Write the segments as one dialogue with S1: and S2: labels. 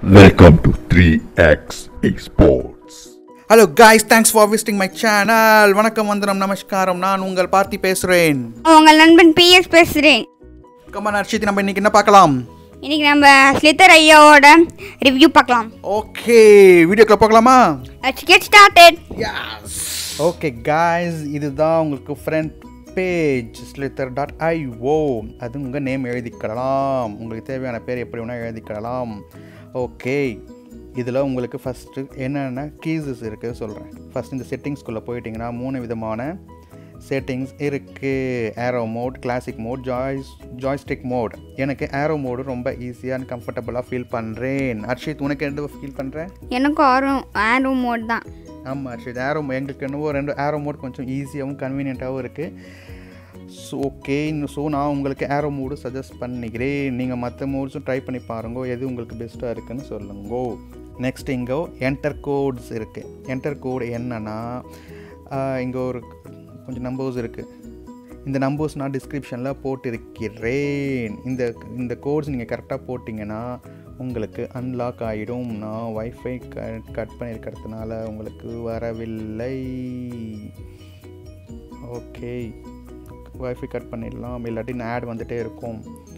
S1: Welcome to 3x Esports.
S2: Hello guys thanks for visiting my channel வணக்கம் வந்தனம் நமஸ்காரம் நான் உங்கள் பார்த்தி பேசுகிறேன்
S3: உங்கள் நண்பன் பிஎஸ் பேசுகிறேன்
S2: கமன் ஹர்ஷித் நம்ம இன்னைக்கு என்ன பார்க்கலாம்
S3: இன்னைக்கு நம்ம ஸ்லித்தர் ஐயாவோட ரிவ்யூ பார்க்கலாம்
S2: ஓகே வீடியோக்குள்ள பார்க்கலாமா
S3: let's get started
S2: okay guys இதுதான் உங்களுக்கு front page slither dot IO அது உங்கள் நேம் எழுதிக்கலாம் உங்களுக்கு தேவையான பேர் எப்படி வேணால் எழுதிக்கலாம் ஓகே இதில் உங்களுக்கு ஃபஸ்ட்டு என்னென்ன கீஸஸ் இருக்குது சொல்கிறேன் ஃபஸ்ட் இந்த செட்டிங்ஸ்குள்ளே போயிட்டிங்கன்னா மூணு விதமான செட்டிங்ஸ் இருக்குது arrow mode classic mode joys joystick mode எனக்கு ஏரோ மோடு ரொம்ப ஈஸியாக அண்ட் கம்ஃபர்டபுளாக ஃபீல் பண்ணுறேன் அர்ஷித் உனக்கு எந்த ஃபீல் பண்ணுறேன்
S3: எனக்கும் ஆர்வம் ஆர்வம் மோட் தான்
S2: ஆமாம் ஹர்ஷித் ஏரோ எங்களுக்கு என்னவோ ரெண்டு ஏரோ மோட் கொஞ்சம் ஈஸியாகவும் கன்வீனியண்ட்டாகவும் இருக்குது ஸோ ஓகே ஸோ நான் உங்களுக்கு ஏரோ மோடு சஜஸ்ட் பண்ணிக்கிறேன் நீங்கள் மற்ற மோட்ஸும் ட்ரை பண்ணி பாருங்க எது உங்களுக்கு பெஸ்ட்டாக இருக்குன்னு சொல்லுங்க நெக்ஸ்ட் இங்கே என்டர் கோட்ஸ் இருக்குது என்டர் கோடு என்னன்னா இங்கே ஒரு கொஞ்சம் நம்பர்ஸ் இருக்குது இந்த நம்பர்ஸ் நான் டிஸ்கிரிப்ஷனில் போட்டிருக்கிறேன் இந்த இந்த கோட்ஸ் நீங்கள் கரெக்டாக போட்டிங்கன்னா உங்களுக்கு அன்லாக் ஆகிடும் நான் வைஃபை கட் கட் பண்ணியிருக்கிறதுனால உங்களுக்கு வரவில்லை ஓகே வைஃபை கட் பண்ணிடலாம் இல்லாட்டி ஆட் வந்துகிட்டே இருக்கும்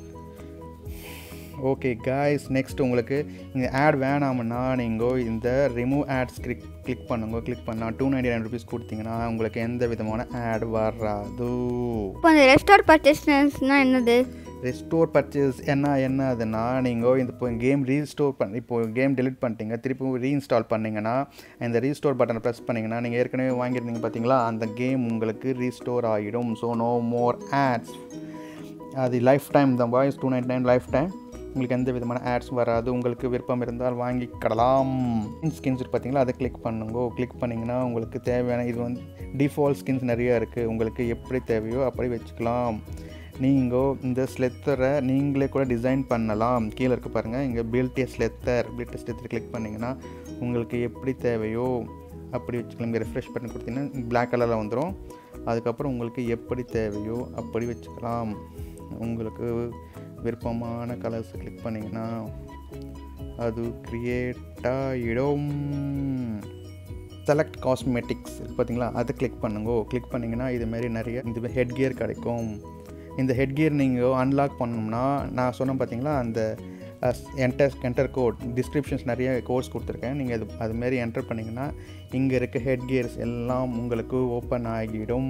S2: ஓகே காய்ஸ் நெக்ஸ்ட் உங்களுக்கு இந்த ஆட் வேணாம்னா நீங்கள் இந்த ரிமூவ் ஆட்ஸ் கிளிக் கிளிக் பண்ணுங்க கிளிக் பண்ணால் டூ நைன்டி நைன் ருபீஸ் கொடுத்தீங்கன்னா உங்களுக்கு எந்த விதமான ஆட் வராது
S3: இப்போ இந்த ரெஸ்டார் பர்ச்சேஸ்னால் என்னது
S2: ரெஸ்டோர் பர்ச்சேஸ் என்ன என்ன அதுனா நீங்கள் இந்த இப்போ கேம் ரீஸ்டோர் பண்ணி இப்போ கேம் delete பண்ணிட்டீங்க திருப்பி ரீஇன்ஸ்டால் பண்ணிங்கன்னா இந்த ரீஸ்டோர் பட்டனை ப்ரெஸ் பண்ணிங்கன்னா நீங்கள் ஏற்கனவே வாங்கியிருந்தீங்க பார்த்தீங்களா அந்த கேம் உங்களுக்கு ரீஸ்டோர் ஆகிடும் ஸோ நோ மோர் ஆட்ஸ் அது லைஃப் டைம் தான் வாய்ஸ் two ninety nine lifetime உங்களுக்கு எந்த விதமான ஆட்ஸ் வராது உங்களுக்கு விருப்பம் இருந்தால் வாங்கிக்கிடலாம் ஸ்கின்ஸ் பார்த்தீங்களா அதை கிளிக் பண்ணுங்க கிளிக் பண்ணிங்கன்னா உங்களுக்கு தேவையான இது வந்து டிஃபால்ட் ஸ்கின்ஸ் நிறைய இருக்குது உங்களுக்கு எப்படி தேவையோ அப்படி வச்சுக்கலாம் நீங்கள் இந்த ஸ்லெத்தரை நீங்களே கூட டிசைன் பண்ணலாம் கீழே இருக்க பாருங்கள் இங்கே build a slither build slither click பண்ணிங்கன்னா உங்களுக்கு எப்படி தேவையோ அப்படி வச்சுக்கலாம் இங்கே ரெஃப்ரெஷ் பண்ணி கொடுத்தீங்கன்னா பிளாக் கலரில் வந்துடும் அதுக்கப்புறம் உங்களுக்கு எப்படி தேவையோ அப்படி வச்சுக்கலாம் உங்களுக்கு விருப்பமான கலர்ஸ் கிளிக் பண்ணிங்கன்னா அது க்ரியேட் ஆகிடும் செலக்ட் காஸ்மெட்டிக்ஸ் பார்த்தீங்களா அதை கிளிக் பண்ணுங்க கிளிக் பண்ணிங்கன்னா இதுமாரி நிறைய இந்த ஹெட் கியர் கிடைக்கும் இந்த ஹெட் கியர் நீங்கள் அன்லாக் பண்ணோம்னா நான் சொன்னேன் பார்த்தீங்களா அந்த என்டர் என்டர் கோட் டிஸ்கிரிப்ஷன்ஸ் நிறைய கோர்ஸ் கொடுத்துருக்கேன் நீங்கள் அது அதுமாரி என்டர் பண்ணிங்கன்னா இங்கே இருக்க ஹெட் கியர்ஸ் எல்லாம் உங்களுக்கு ஓப்பன் ஆகிடும்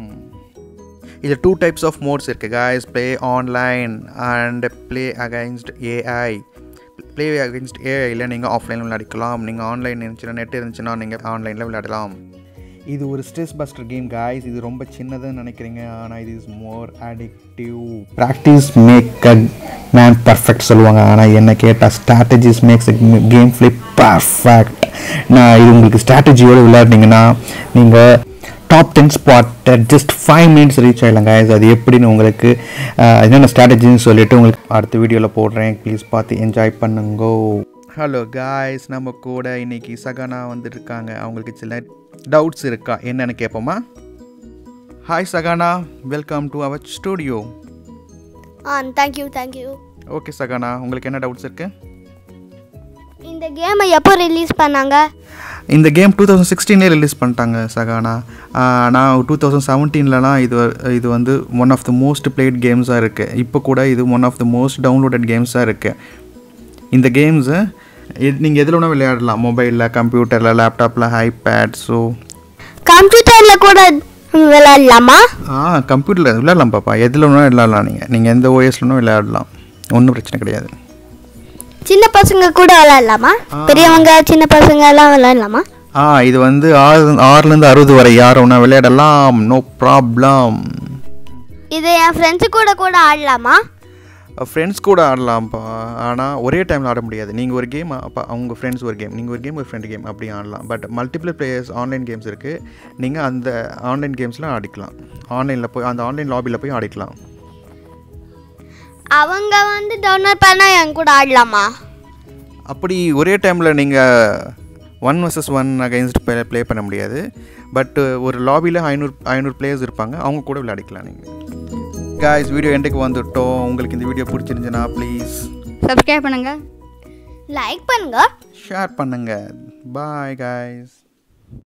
S2: இது டூ டைப்ஸ் ஆஃப் மோட்ஸ் இருக்குது guys play online and play against AI play against ஏஐயில் நீங்கள் ஆஃப்லைனில் விளையாடிக்கலாம் நீங்கள் ஆன்லைன் இருந்துச்சுன்னா நெட் இருந்துச்சுன்னா நீங்கள் ஆன்லைனில் விளையாடலாம் இது ஒரு ஸ்ட்ரெஸ் பஸ்டர் கேம் காய்ஸ் இது ரொம்ப சின்னதுன்னு நினைக்கிறீங்க ஆனால் இது is more addictive practice make a man perfect சொல்லுவாங்க ஆனால் என்ன கேட்டால் strategies makes game flip perfect நான் இது உங்களுக்கு ஸ்ட்ராட்டஜியோடு விளையாடினீங்கன்னா நீங்கள் டாப் டென் ஸ்பாட்டை ஜஸ்ட் ஃபைவ் மினிட்ஸ் ரீச் ஆகிடலாம் guys அது எப்படின்னு உங்களுக்கு அஹ், என்னென்ன ஸ்ட்ராட்டஜின்னு சொல்லிட்டு உங்களுக்கு அடுத்த வீடியோவில் போடுறேன் ப்ளீஸ் பார்த்து என்ஜாய் பண்ணுங்கோ ஹலோ காய்ஸ் நம்ம கூட இன்னைக்கு சகனா வந்துருக்காங்க அவங்களுக்கு சில டவுட்ஸ் இருக்கா என்னன்னு கேட்போமா hi Sahana welcome to our studio
S4: ah thank you thank you
S2: okay Sahana உங்களுக்கு என்ன டவுட்ஸ் இருக்குது
S4: இந்த கேமை எப்போ ரிலீஸ் பண்ணாங்க
S2: இந்த கேம் டூ தௌசண்ட் சிக்ஸ்டீன்லேயே ரிலீஸ் பண்ணிட்டாங்க சகானா ஆஹ் நான் டூ தௌசண்ட் செவன்டீன்லலாம் இது வ- இது வந்து one of the most played கேம்ஸாக இருக்குது இப்போ கூட இது one of the most downloaded கேம்ஸாக இருக்குது இந்த கேம்ஸு நீங்கள் எதில் வேணால் விளையாடலாம் மொபைலில் கம்ப்யூட்டரில் லேப்டாப்பில் ஐபேட் ஸோ
S4: கம்ப்யூட்டரில் கூட விளையாடலாமா
S2: ஆ கம்ப்யூட்டரில் விளையாடலாம் பாப்பா எதில் வேணால் விளையாடலாம் நீங்கள் நீங்கள் எந்த ஓஎஸ்ல வேணால் விளையாடலாம் ஒன்றும் பிரச்சனை கிடையாது
S4: சின்ன பசங்க கூட விளையாடலாமா பெரியவங்க சின்ன பசங்க எல்லாம் விளையாடலாமா
S2: ஆ இது வந்து ஆறு ஆறுலேருந்து அறுபது வரை யார் வேணால் விளையாடலாம் நோ ப்ராப்ளம்
S4: இது என் ஃப்ரெண்ட்ஸு கூட கூட ஆடலாமா
S2: ஃப்ரெண்ட்ஸ் கூட ஆடலாம்ப்பா ஆனால் ஒரே டைமில் ஆட முடியாது நீங்கள் ஒரு கேம் அப்போ அவங்க ஃப்ரெண்ட்ஸ் ஒரு கேம் நீங்கள் ஒரு கேம் ஒரு ஃப்ரெண்ட் கேம் அப்படி ஆடலாம் but multiple players online games இருக்குது நீங்கள் அந்த ஆன்லைன் கேம்ஸ்லாம் ஆடிக்கலாம் ஆன்லைனில் போய் அந்த ஆன்லைன் லாபியில் போய் ஆடிக்கலாம்
S4: அவங்க வந்து டவுன்லோட் பண்ணால் என் கூட ஆடலாமா
S2: அப்படி ஒரே டைமில் நீங்கள் one versus one against play play பண்ண முடியாது பட் ஒரு லாபியில் ஐநூறு ஐநூறு பிளேயர்ஸ் இருப்பாங்க அவங்க கூட விளையாடிக்கலாம் நீங்கள் காய்ஸ் வீடியோ எண்டுக்கு வந்துட்டோம் உங்களுக்கு இந்த வீடியோ பிடிச்சிருந்துச்சுன்னா ப்ளீஸ்
S3: சப்ஸ்கிரைப் பண்ணுங்கள்
S4: லைக் பண்ணுங்க
S2: ஷேர் பண்ணுங்கள் பாய் guys